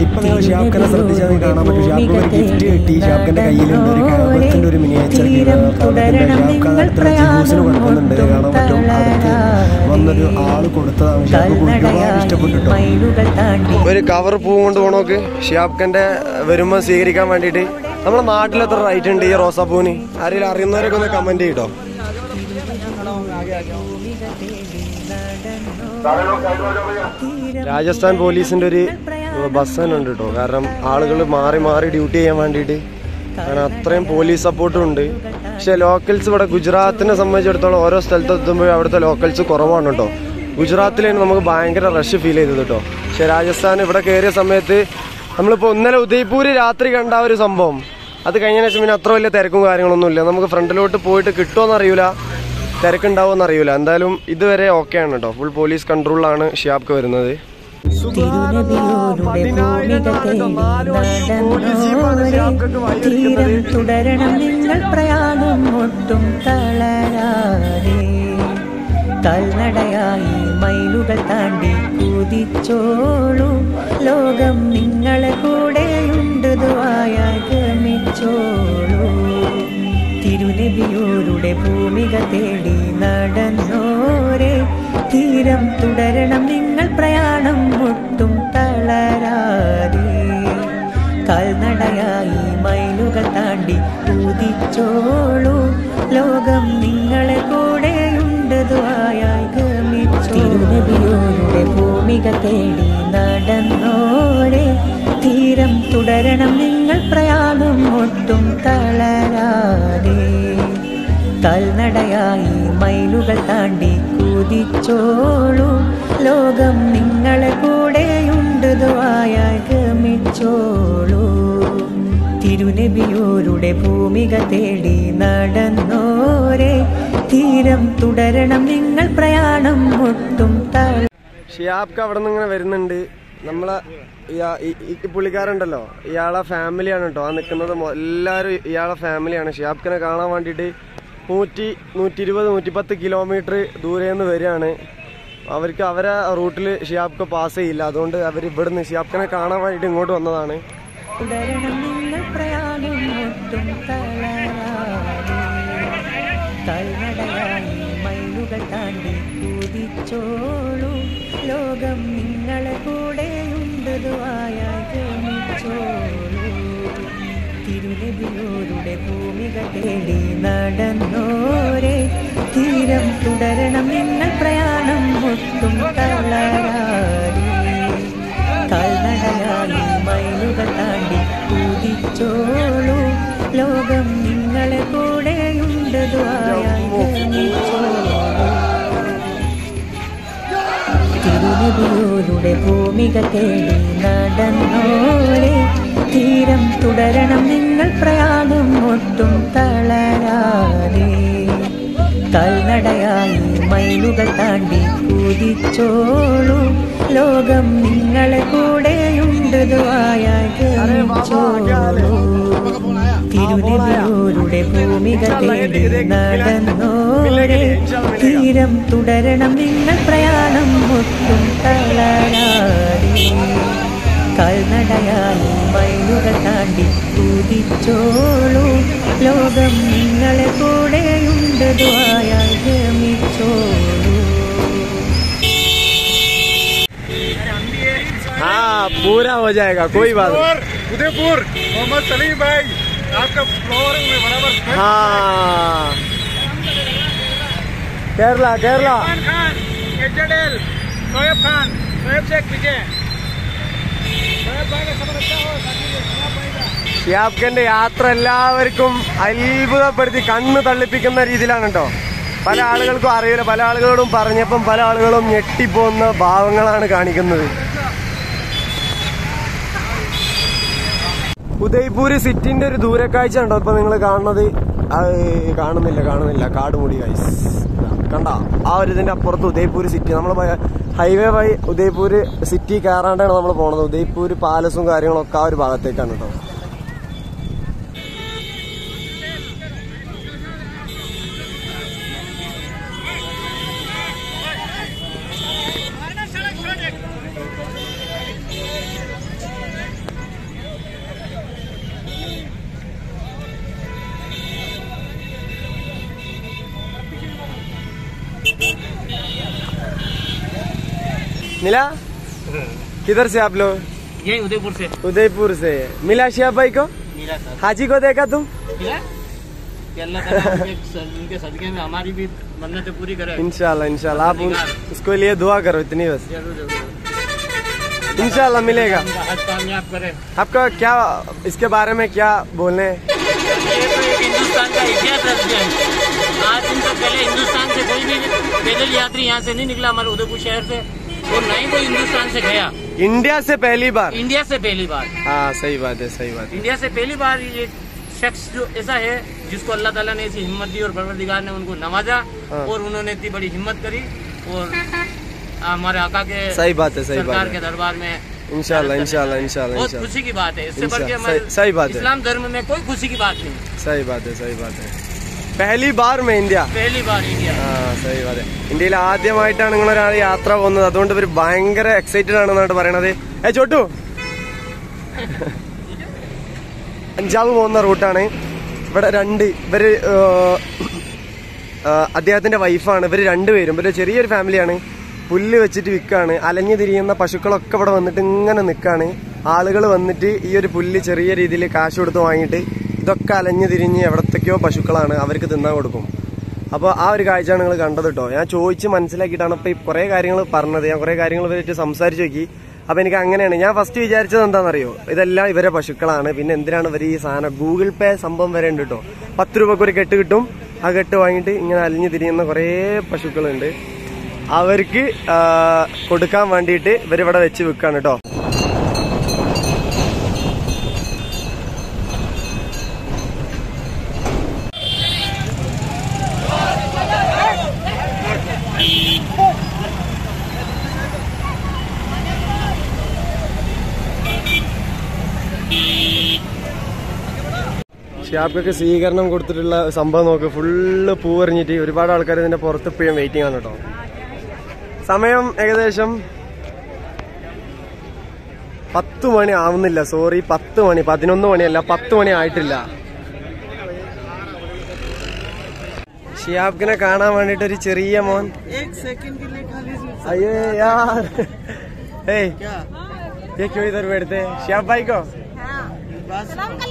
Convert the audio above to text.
ഇപ്പൊ നിങ്ങൾ ഷിയാബ്ഖാനെ ശ്രദ്ധിച്ചാൽ നിങ്ങൾക്ക് കാണാൻ പറ്റും ഷിയാബ്ഖാൻ ഒരു ഗിഫ്റ്റ് കിട്ടി ഷിയാബ്ഖാന്റെ കയ്യിലുണ്ട് ഒരു കാബത്തിന്റെ ഒരു മിനിയേച്ചർ കാബത്തിന്റെ ഷിയാബ്ഖാൻ അടുത്തുള്ള ജിഹൂസിന് കൊടുക്കുന്നുണ്ട് കാണാൻ പറ്റും അടുത്ത് വന്നൊരു ആള് കൊടുത്തതാണ് ഷിയാബ്ക്ക് ഒരുപാട് ഇഷ്ടപ്പെട്ടിട്ടോ മൈലുകൾ താണ്ടി ഒരു കവർ പൂ കൊണ്ട് പോണോക്ക് ഷിയാബ്ഖാന്റെ വരുമ്പോ സ്വീകരിക്കാൻ വേണ്ടിയിട്ട് നമ്മുടെ നാട്ടിൽ എത്ര റൈറ്റ് ഉണ്ട് ഈ റോസാപ്പൂവിന് ആരെങ്കിലും അറിയുന്നവരൊക്കെ ഒന്ന് കമന്റ് ചെയ്തോ രാജസ്ഥാൻ പോലീസിന്റെ ഒരു ബസ് തന്നെ ഉണ്ട് കേട്ടോ കാരണം ആളുകൾ മാറി മാറി ഡ്യൂട്ടി ചെയ്യാൻ വേണ്ടിയിട്ട് കാരണം അത്രയും പോലീസ് സപ്പോർട്ടും ഉണ്ട് പക്ഷെ ലോക്കൽസ് ഇവിടെ ഗുജറാത്തിനെ സംബന്ധിച്ചിടത്തോളം ഓരോ സ്ഥലത്ത് എത്തുമ്പോഴും അവിടുത്തെ ലോക്കൽസ് കുറവാണ് കേട്ടോ ഗുജറാത്തിലാണ് നമുക്ക് ഭയങ്കര റഷ് ഫീൽ ചെയ്തത് കേട്ടോ പക്ഷെ രാജസ്ഥാൻ ഇവിടെ കയറിയ സമയത്ത് നമ്മളിപ്പോൾ ഇന്നലെ ഉദയ്പൂര് രാത്രി കണ്ട ആ ഒരു സംഭവം അത് കഴിഞ്ഞതിന് ശേഷം പിന്നെ അത്ര വലിയ തിരക്കും കാര്യങ്ങളൊന്നും ഇല്ല നമുക്ക് ഫ്രണ്ടിലോട്ട് പോയിട്ട് കിട്ടുമോന്ന് അറിയില്ല തിരക്കുണ്ടാവുമെന്ന് അറിയില്ല എന്തായാലും ഇതുവരെ ഓക്കെ ആണ് കേട്ടോ ഫുൾ പോലീസ് കൺട്രോളിലാണ് ഷിയാബ്ക്ക് വരുന്നത് തിരുനബിയോരുടെ ഭൂമിക തേടി നടന്നോരെ തീരം തുടരണം നിങ്ങൾ പ്രയാണം ഒട്ടും തളരാതെ കൽനടയായി മൈലുകൾ താണ്ടി കുതിച്ചോളൂ ലോകം നിങ്ങളെ കൂടെയുണ്ട് ദുആയായി ഗമിച്ചോളൂ തിരുനബിയോരുടെ ഭൂമിക തേടി നടന്നോരെ തീരം തുടരണം നിങ്ങൾ പ്രയാണം ഒട്ടും തളരാതെ കാൽനടയായി മൈലുകൾ താണ്ടി കുതിച്ചോളൂ ലോകം നിങ്ങളെ കൂടെയുണ്ട് ദുആയായി ഗമിച്ചോ തിരുനബിയോരുടെ ഭൂമിക തേടി നടന്നോരെ തീരം തുടരണം നിങ്ങൾ പ്രയാണം ഒട്ടും തളരാതെ കാൽനടയായി മൈലുകൾ താണ്ടി കുതിച്ചോളൂ ലോകം നിങ്ങളെ കൂടെയുണ്ട് ദുആയായി ഗമിച്ചോളൂ തിരുനബിയോരുടെ ഭൂമിക തേടി നടന്നോരെ തീരം തുടരണം നിങ്ങൾ പ്രയാണം ഒട്ടും തള ഷിയാബ്ക്ക് അവിടെ നിന്ന് ഇങ്ങനെ വരുന്നുണ്ട് നമ്മളെ ഇയാ- ഈ ഈ പുള്ളിക്കാരുണ്ടല്ലോ ഇയാളെ ഫാമിലിയാണ് കേട്ടോ ആ നിൽക്കുന്നത് മൊ- എല്ലാവരും ഇയാളെ ഫാമിലിയാണ് ഷിയാബ്ക്കിനെ കാണാൻ വേണ്ടിയിട്ട് നൂറ്റി നൂറ്റി ഇരുപത് നൂറ്റിപ്പത്ത് കിലോമീറ്റർ ദൂരെ നിന്ന് വരികയാണ് അവർക്ക് അവരെ റൂട്ടിൽ ഷിയാബ്ക്ക് പാസ് ചെയ്യില്ല അതുകൊണ്ട് അവർ ഇവിടുന്ന് ഷിയാബ്ക്കിനെ കാണാൻ വേണ്ടിയിട്ട് ഇങ്ങോട്ട് വന്നതാണ് തുടരണം നിങ്ങൾ പ്രയാണം ഒട്ടും തളരാതെ കൽനടയായി മൈലുകൾ താണ്ടി കുതിച്ചോളൂ ലോകം നിങ്ങളെ കൂടെയുണ്ട് ദുആയായി ഗമിച്ചോളൂ തിരുനബിയോരുടെ ഭൂമിക തേടി നടന്നോരെ തീരം തുടരണം നിങ്ങൾ പ്രയാണം ഒട്ടും തളരാതെ കാൽനടയായി മൈലുകൾ താണ്ടി കുതിച്ചോളൂ ലോകം നിങ്ങളെ കൂടെയുണ്ട് ദുആയായി ഗമിച്ചോളൂ തിരുനബിയോരുടെ ഭൂമിക തേടി നടന്നോരെ തീരം തുടരണം നിങ്ങൾ പ്രയാണം ഒട്ടും തളരാതെ കാൽനടയായി മൈലുകൾ താണ്ടി കുതിച്ചോളൂ ലോകം നിങ്ങളെ കൂടെയുണ്ട് ദുആയായി ഗമിച്ചോളൂ തിരുനബിയോരുടെ ഭൂമിക തേടി നടന്നോരെ തീരം തുടരണം നിങ്ങൾ പ്രയാണം ഒട്ടും തളരാതെ കാൽനടയായി മൈലുകൾ താണ്ടി കുതിച്ചോളൂ ലോകം നിങ്ങളെ കൂടെയുണ്ട് ദുആയായി ഗമിച്ചോളൂ हाँ पूरा हो जाएगा कोई बात नहीं उदयपुर मोहम्मद सलीम भाई आपका फ्लोर में बराबर हाँ केरला केरला इरफान खान एचडेल शोएब खान शोएब शेख विजय शोएब भाई का खबर अच्छा हो साथी में शोएब भाई का ഷിയാബ്ഖന്റെ യാത്ര എല്ലാവർക്കും അത്ഭുതപ്പെടുത്തി കണ്ണ് തള്ളിപ്പിക്കുന്ന രീതിയിലാണ് കേട്ടോ പല ആളുകൾക്കും അറിയില്ല പല ആളുകളോടും പറഞ്ഞപ്പം പല ആളുകളും ഞെട്ടിപ്പോകുന്ന ഭാവങ്ങളാണ് കാണിക്കുന്നത് ഉദയ്പൂര് സിറ്റിന്റെ ഒരു ദൂരക്കാഴ്ച ഉണ്ടോ ഇപ്പൊ നിങ്ങൾ കാണുന്നത് അത് കാണുന്നില്ല കാണുന്നില്ല കാട് മൂടി ഗൈസ് കണ്ട ആ ഒരു ഇതിന്റെ അപ്പുറത്ത് ഉദയ്പൂര് സിറ്റി നമ്മൾ ഹൈവേ വഴി ഉദയ്പൂര് സിറ്റി കയറാണ്ടാണ് നമ്മൾ പോണത് ഉദയ്പൂര് പാലസും കാര്യങ്ങളൊക്കെ ആ ഒരു ഭാഗത്തേക്കാണ് കേട്ടോ मिला किधर से आप लोग यही उदयपुर से उदयपुर से मिला शिहाब भाई को मिला सर हाजी को देखा तुम मिला कि अल्लाह ताला उनके स- उनके सदके में हमारी भी मन्नतें पूरी करे इंशाल्लाह इंशाल्लाह आप उन- उसको लिए दुआ करो इतनी बस जरूर जरूर इंशाल्लाह मिलेगा उनका हज कामयाब करे आपका क्या इसके बारे में क्या बोलने हैं? ये तो एक हिंदुस्तान का इतिहास रच गया है आज दिन तक पहले हिंदुस्तान से कोई भी पैदल यात्री यहाँ से नहीं निकला हमारे उदयपुर शहर से और न ही कोई हिंदुस्तान से गया इंडिया से पहली बार इंडिया से पहली बार हाँ सही बात है सही बात है इंडिया से पहली बार ये शख्स जो ऐसा है जिसको अल्लाह ताला ने ऐसी हिम्मत दी और परवरदिगार ने उनको नवाजा हाँ। और उन्होंने इतनी बड़ी हिम्मत करी और हमारे आका के सही बात है सही सरकार बात के है दरबार में इंशाल्लाह करने इंशाल्लाह आए। इंशाल्लाह बहुत इंशाल्लाह खुशी की बात है इससे बढ़ के इंशाल्लाह, हमारे सही- सही बात है। इस्लाम धर्म में कोई खुशी की बात नहीं सही बात है सही बात है पहली बार में ഇന്ത്യ पहली बार इंडिया ആ സഹി അതെ ഇന്ത്യയിൽ ആദ്യമായിട്ടാണ് നിങ്ങൾ ഒരാൾ യാത്ര പോകുന്നത് അതുകൊണ്ട് ഇവർ ഭയങ്കര എക്സൈറ്റഡ് ആണെന്നാണ് പറയണത് ഏ ചോട്ടു പഞ്ചാബ് പോകുന്ന റൂട്ടാണ് ഇവിടെ രണ്ട് ഇവര് ഏഹ്, ഏഹ്, അദ്ദേഹത്തിന്റെ വൈഫാണ് ഇവര് രണ്ടുപേരും ഇവര് ചെറിയൊരു ഫാമിലിയാണ് പുല്ല് വെച്ചിട്ട് വിൽക്കാണ് അലഞ്ഞു തിരിയുന്ന പശുക്കളൊക്കെ ഇവിടെ വന്നിട്ട് ഇങ്ങനെ നിൽക്കാണ് ആളുകൾ വന്നിട്ട് ഈ ഒരു പുല്ല് ചെറിയ രീതിയിൽ കാശ് കൊടുത്ത് വാങ്ങിയിട്ട് ഇതൊക്കെ അലഞ്ഞു തിരിഞ്ഞ് എവിടത്തേക്കോ പശുക്കളാണ് അവർക്ക് തിന്നാൻ കൊടുക്കും അപ്പോൾ ആ ഒരു കാഴ്ചയാണ് നിങ്ങൾ കണ്ടത് കേട്ടോ ഞാൻ ചോദിച്ച് മനസ്സിലാക്കിയിട്ടാണ് ഇപ്പോൾ ഈ കുറേ കാര്യങ്ങൾ പറഞ്ഞത് ഞാൻ കുറേ കാര്യങ്ങൾ ഇവരായിട്ട് സംസാരിച്ച് നോക്കി അപ്പോൾ എനിക്ക് അങ്ങനെയാണ് ഞാൻ ഫസ്റ്റ് വിചാരിച്ചത് എന്താണെന്നറിയോ ഇതെല്ലാം ഇവരെ പശുക്കളാണ് പിന്നെ എന്തിനാണ് ഇവർ ഈ സാധനം ഗൂഗിൾ പേ സംഭവം വരെ ഉണ്ട് കേട്ടോ പത്ത് രൂപക്ക് ഒരു കെട്ട് കിട്ടും ആ കെട്ട് വാങ്ങിയിട്ട് ഇങ്ങനെ അലിഞ്ഞു തിരിയുന്ന കുറേ പശുക്കളുണ്ട് അവർക്ക് ആ, കൊടുക്കാൻ വേണ്ടിയിട്ട് ഇവരിവിടെ വെച്ച് വിൽക്കാണ് കേട്ടോ ഷിയാബ്ക്കൊക്കെ സ്വീകരണം കൊടുത്തിട്ടുള്ള സംഭവം നോക്ക് ഫുള്ള് പൂവെറിഞ്ഞിട്ട് ഒരുപാട് ആൾക്കാർ ഇതിന്റെ പുറത്ത് ഇപ്പോഴും വെയിറ്റിംഗ് ആണ് കേട്ടോ സമയം ഏകദേശം പത്ത് മണി ആവുന്നില്ല സോറി പത്ത് മണി പതിനൊന്ന് മണിയല്ല പത്ത് മണി ആയിട്ടില്ല ഷിയാബ്ക്കിനെ കാണാൻ വേണ്ടിട്ട് ഒരു ചെറിയ മോൻ അയ്യേ യാർ ഏയ് ये क्यों इधर बैठते हैं शियाब भाई को सलाम कर